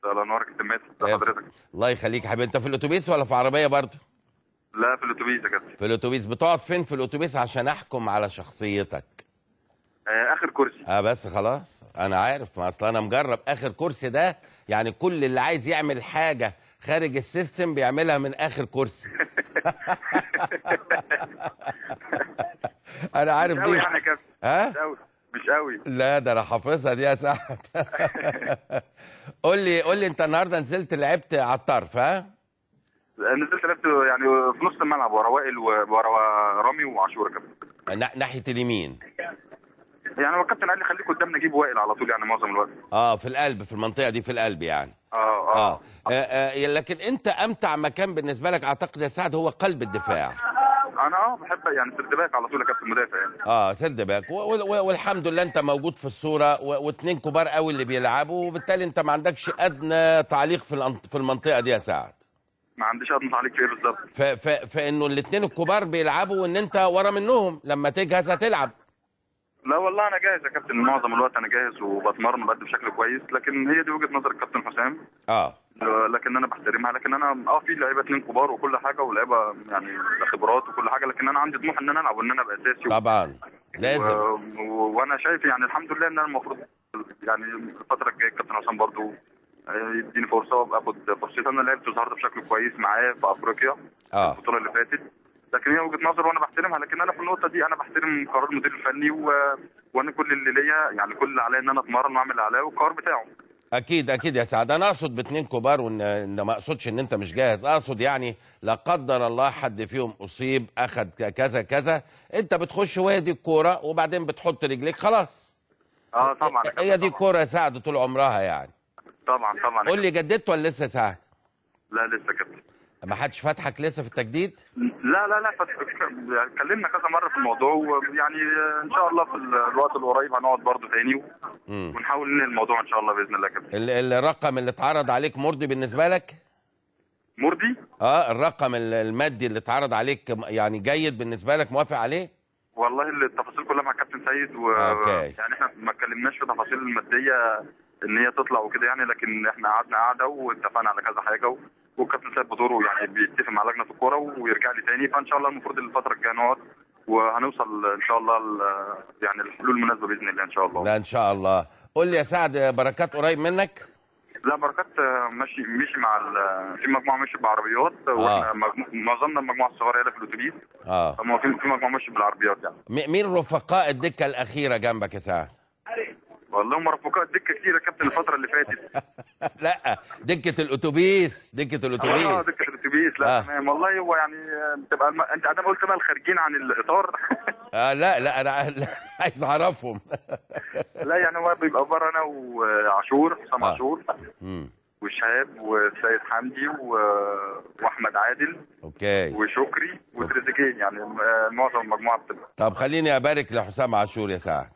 الله ينورك يا كابتن ماسك يا حضرتك الله يخليك يا حبيبي انت في الاتوبيس ولا في عربيه برضه لا في الاتوبيس يا كابتن في الاتوبيس بتقعد فين في الاتوبيس عشان احكم على شخصيتك آه اخر كرسي اه بس خلاص انا عارف ما اصل انا مجرب اخر كرسي ده يعني كل اللي عايز يعمل حاجه خارج السيستم بيعملها من اخر كرسي انا عارف مش قوي دي يعني يا كابتن ها مش قوي مش قوي لا ده انا حافظها دي يا سعد قول لي قول لي انت النهارده نزلت لعبت على الطرف ها نزلت لعبت يعني في نص الملعب ورا وائل ورا رامي وعاشور يا كابتن نا- ناحيه اليمين يعني هو الكابتن قال لي خليك قدام نجيب وائل على طول يعني معظم الوقت اه في القلب في المنطقه دي في القلب يعني اه اه, اه آه, آه لكن انت امتع مكان بالنسبه لك اعتقد يا سعد هو قلب الدفاع انا اه بحب يعني سرد باك على طول يا كابتن مدافع يعني اه سد باك و- و- والحمد لله انت موجود في الصوره و- واتنين كبار قوي اللي بيلعبوا وبالتالي انت ما عندكش ادنى تعليق في الأن- في المنطقه دي يا سعد ما عنديش ادنى عليك فيه بالظبط ف- ف- فانه الاتنين الكبار بيلعبوا وان انت ورا منهم لما تجهز هتلعب لا والله انا جاهز يا كابتن معظم الوقت انا جاهز وبتمرن وبقدم بشكل كويس لكن هي دي وجهه نظر الكابتن حسام اه لكن انا بحترمها لكن انا اه في لعيبه اتنين كبار وكل حاجه ولعيبه يعني خبرات وكل حاجه لكن انا عندي طموح ان انا العب وان انا ابقى اساسي طبعا لازم و... و... وانا شايف يعني الحمد لله ان انا المفروض يعني الفتره الجايه الكابتن حسام برضو يديني فرصه وابقى اخد فرصتي انا لعبت وظهرت بشكل كويس معاه في افريقيا اه البطوله اللي فاتت لكن هي وجهه نظر وانا بحترمها لكن انا في النقطه دي انا بحترم قرار المدير الفني و... وانا كل اللي ليا يعني كل اللي عليا ان انا اتمرن واعمل اللي عليا والقرار بتاعه اكيد اكيد يا سعد انا اقصد باتنين كبار وان إن ما اقصدش ان انت مش جاهز اقصد يعني لا قدر الله حد فيهم اصيب اخد كذا كذا انت بتخش وهي دي الكوره وبعدين بتحط رجليك خلاص اه طبعا يا كابتن، هي دي طبعاً. الكوره يا سعد طول عمرها يعني طبعا طبعا يا قول لي جددت ولا لسه يا سعد لا لسه كابتن ما حدش فتحك لسه في التجديد لا لا لا فت... يعني اتكلمنا كذا مره في الموضوع ويعني ان شاء الله في الوقت القريب هنقعد برضه تاني مم. ونحاول ننهي الموضوع ان شاء الله باذن الله كابتن ال- الرقم اللي اتعرض عليك مرضي بالنسبه لك مرضي اه الرقم ال- المادي اللي اتعرض عليك م- يعني جيد بالنسبه لك موافق عليه والله التفاصيل كلها مع الكابتن سيد و أوكي. يعني احنا ما اتكلمناش في تفاصيل الماديه ان هي تطلع وكده يعني لكن احنا قعدنا قعده واتفقنا على كذا حاجه و... والكابتن سيد بدوره يعني بيتفق مع لجنه الكوره ويرجع لي تاني فان شاء الله المفروض الفتره الجايه نقعد وهنوصل ان شاء الله ل- يعني الحلول المناسبه باذن الله ان شاء الله لا ان شاء الله قول لي يا سعد بركات قريب منك لا بركات آه، ماشي مشي مع ال- في مجموعه مشي بعربيات واحنا مجمو- معظمنا المجموعه الصغيره هنا في الاتوبيس اه فما في في مجموعه مشي بالعربيات يعني م- مين رفقاء الدكه الاخيره جنبك يا سعد والله هم رفقاء دكه كتير يا كابتن الفتره اللي فاتت لا دكه الاتوبيس دكه اه الاتوبيس دكه الاتوبيس لا آه. تمام والله هو يعني آه، بتبقى الم... انت ادام قلت بقى الخارجين عن الاطار آه لا لا انا لا، عايز اعرفهم لا يعني هو بيبقى بره انا وعاشور حسام آه. عاشور مم. وشهاب والسيد حمدي و... واحمد عادل اوكي وشكري وتريزيجيه يعني آه، معظم المجموعه بتبقى طب خليني ابارك لحسام عاشور يا سعد